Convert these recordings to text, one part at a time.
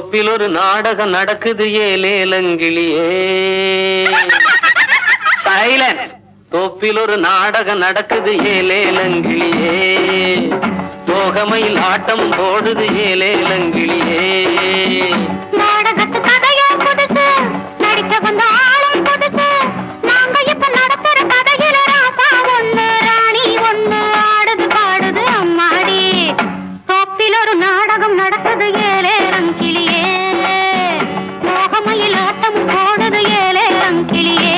தோப்பில் ஒரு நாடகம் நடக்குது ஏலேலங்கிளியே சைலன்ஸ் தோப்பில் ஒரு நாடகம் நடக்குது ஏலேலங்கிளியே தோகமையில் ஆட்டம் போடுது ஏலேலங்கிளியே நாடகத்து கதையோ புதுசு நடிக்க வந்த ஆளும் புதுசு நாங்க இப்ப நடத்துற கதையில ராசா ஒண்ணு ராணி ஒண்ணு ஆடுது பாடுது அம்மாடி தோப்பில் ஒரு நாடகம் நடக்குது ஏலே ரங்கிளியே மோகமையில் ஆட்டம் போடுது ஏலே ரங்கிளியே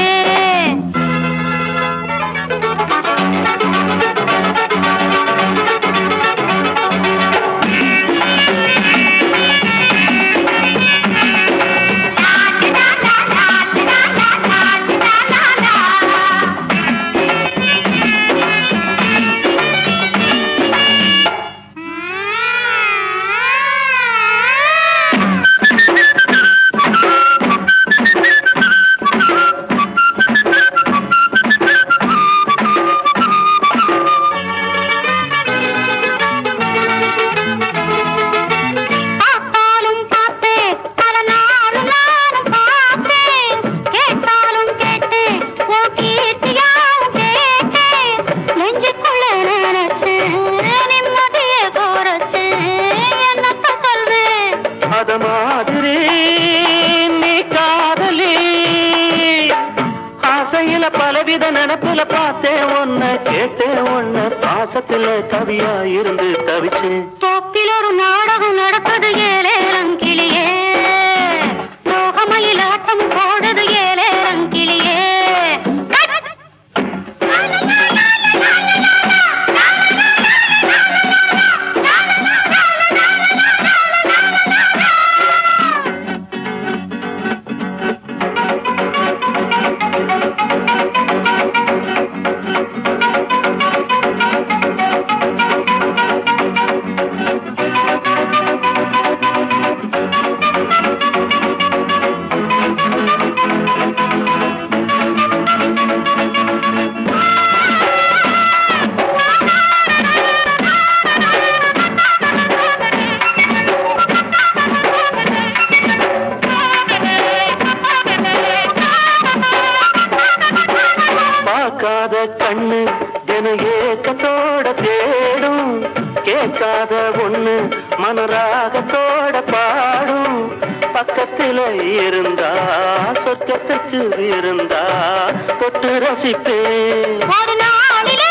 பார்த்தாலும் பார்த்தேன் பல நாளும் நானும் பார்த்தேன் கேட்டாலும் கேட்டேன் ஓ கீர்த்தியாவும் கேட்டேன் நெஞ்சுக்குள்ள நினைச்சேன் நிம்மதியை கோரச்சேன் என்னத்த சொல்வேன் அத மாதிரி நீ காதலி ஆசையில பலவித நினப்புல பார்த்தேன் ஒன்ன கேட்டேன் ஒன்ன பாசத்துல கவியா இருந்து தவிச்சேன் தோப்பில் ஒரு நாடகம் நடக்குது ஏலே ரங்கிளியே மோகமயில் ஆட்டம் போடுது ஏலே ரங்கிளியே பார்க்காத கண்ணு என ஏக்கத்தோட தேடும் கேட்காத ஒண்ணு மனராகத்தோட பாடும் பக்கத்துல இருந்தா சொர்க்கத்துக்கு இருந்தா தொட்டு ரசிப்பேன் ஒரு நாளிலே